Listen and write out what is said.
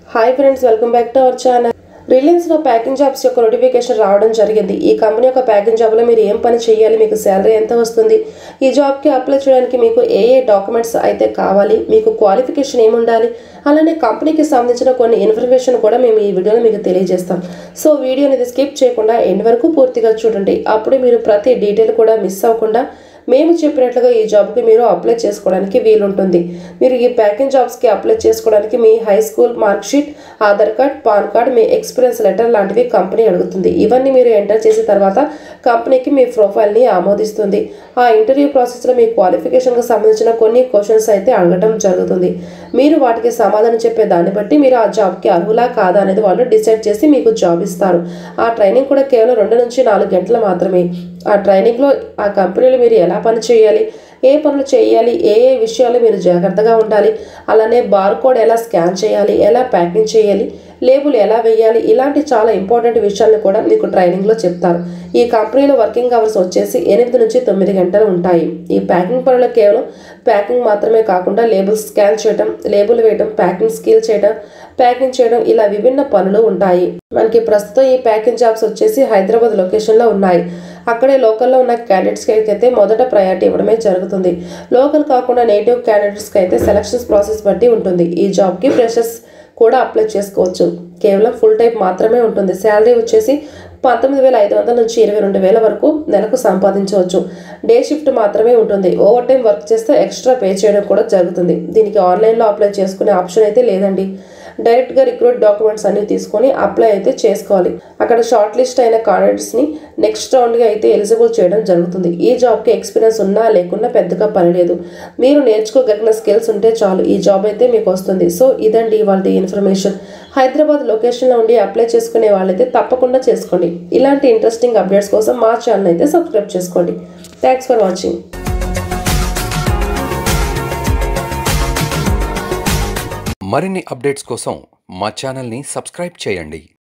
hi friends welcome back to our channel రిలయన్స్లో packing jobs యొక్క notification రావడం జరిగింది ఈ కంపెనీ యొక్క ప్యాకింగ్ జాబ్లో మీరు ఏం పని చేయాలి మీకు శాలరీ ఎంత వస్తుంది ఈ జాబ్కి అప్లై చేయడానికి మీకు ఏ ఏ డాక్యుమెంట్స్ అయితే కావాలి మీకు క్వాలిఫికేషన్ ఏమి ఉండాలి అలానే కంపెనీకి సంబంధించిన కొన్ని ఇన్ఫర్మేషన్ కూడా మేము ఈ వీడియోలో మీకు తెలియజేస్తాం సో వీడియోని ఇది స్కిప్ చేయకుండా ఎండ్ వరకు పూర్తిగా చూడండి అప్పుడే మీరు ప్రతి డీటెయిల్ కూడా మిస్ అవ్వకుండా మేము చెప్పినట్లుగా ఈ జాబ్కి మీరు అప్లై చేసుకోవడానికి వీలుంటుంది మీరు ఈ ప్యాకింగ్ జాబ్స్కి అప్లై చేసుకోవడానికి మీ high school mark sheet Aadhaar card PAN card మీ ఎక్స్పీరియన్స్ లెటర్ లాంటివి కంపెనీ అడుగుతుంది ఇవన్నీ మీరు ఎంటర్ చేసిన తర్వాత కంపెనీకి మీ ప్రొఫైల్ని ఆమోదిస్తుంది ఆ ఇంటర్వ్యూ ప్రాసెస్లో మీ క్వాలిఫికేషన్కి సంబంధించిన కొన్ని క్వశ్చన్స్ అయితే అడగటం జరుగుతుంది మీరు వాటికి సమాధానం చెప్పే దాన్ని బట్టి మీరు ఆ జాబ్కి అర్హులా కాదా అనేది వాళ్ళు డిసైడ్ చేసి మీకు జాబ్ ఇస్తారు ఆ ట్రైనింగ్ కూడా కేవలం రెండు నుంచి నాలుగు గంటలు మాత్రమే ఆ ట్రైనింగ్లో ఆ కంపెనీలో మీరు ఎలా పని చేయాలి ఏ పనులు చేయాలి ఏ ఏ విషయాలు మీరు జాగ్రత్తగా ఉండాలి అలానే బార్ కోడ్ ఎలా స్కాన్ చేయాలి ఎలా ప్యాకింగ్ చేయాలి లేబుల్ ఎలా వేయాలి ఇలాంటి చాలా ఇంపార్టెంట్ విషయాలను కూడా మీకు ట్రైనింగ్లో చెప్తారు ఈ కంపెనీలో వర్కింగ్ అవర్స్ వచ్చేసి ఎనిమిది నుంచి తొమ్మిది గంటలు ఉంటాయి ఈ ప్యాకింగ్ పనులు కేవలం ప్యాకింగ్ మాత్రమే కాకుండా లేబుల్ స్కాన్ చేయడం లేబుల్ వేయడం ప్యాకింగ్ స్కిల్ చేయడం ప్యాకింగ్ చేయడం ఇలా విభిన్న పనులు ఉంటాయి మనకి ప్రస్తుతం ఈ ప్యాకింగ్ జాబ్స్ వచ్చేసి హైదరాబాద్ లొకేషన్లో ఉన్నాయి అక్కడే లోకల్లో ఉన్న క్యాండిడేట్స్కి అయితే మొదట ప్రయారిటీ ఇవ్వడమే జరుగుతుంది లోకల్ కాకుండా నేటివ్ క్యాండిడేట్స్కి అయితే సెలక్షన్స్ ప్రాసెస్ బట్టి ఉంటుంది ఈ జాబ్కి ఫ్రెషర్స్ కూడా అప్లై చేసుకోవచ్చు కేవలం ఫుల్ టైప్ మాత్రమే ఉంటుంది శాలరీ వచ్చేసి పంతొమ్మిది వేల ఐదు వందల నుంచి ఇరవై రెండు వేల వరకు నెలకు సంపాదించవచ్చు డే షిఫ్ట్ మాత్రమే ఉంటుంది ఓవర్ టైం వర్క్ చేస్తే ఎక్స్ట్రా పే చేయడం కూడా జరుగుతుంది దీనికి ఆన్లైన్లో అప్లై చేసుకునే ఆప్షన్ అయితే లేదండి డైరెక్ట్గా రిక్రూట్ డాక్యుమెంట్స్ అన్ని తీసుకొని అప్లై అయితే చేసుకోవాలి అక్కడ షార్ట్ లిస్ట్ అయిన క్యాండిడేట్స్ని నెక్స్ట్ రౌండ్గా అయితే ఎలిజిబుల్ చేయడం జరుగుతుంది ఈ జాబ్కి ఎక్స్పీరియన్స్ ఉన్నా లేకున్నా పెద్దగా పని లేదు మీరు నేర్చుకోగలిగిన స్కిల్స్ ఉంటే చాలు ఈ జాబ్ అయితే మీకు వస్తుంది సో ఇదండి ఇవాళ ఇన్ఫర్మేషన్ హైదరాబాద్ లొకేషన్లో ఉండి అప్లై చేసుకునే వాళ్ళైతే తప్పకుండా చేసుకోండి ఇలాంటి ఇంట్రెస్టింగ్ అప్డేట్స్ కోసం మా ఛానల్ అయితే సబ్స్క్రైబ్ చేసుకోండి థ్యాంక్స్ ఫర్ వాచింగ్ మరిన్ని అప్డేట్స్ కోసం మా ఛానల్ని సబ్స్క్రైబ్ చేయండి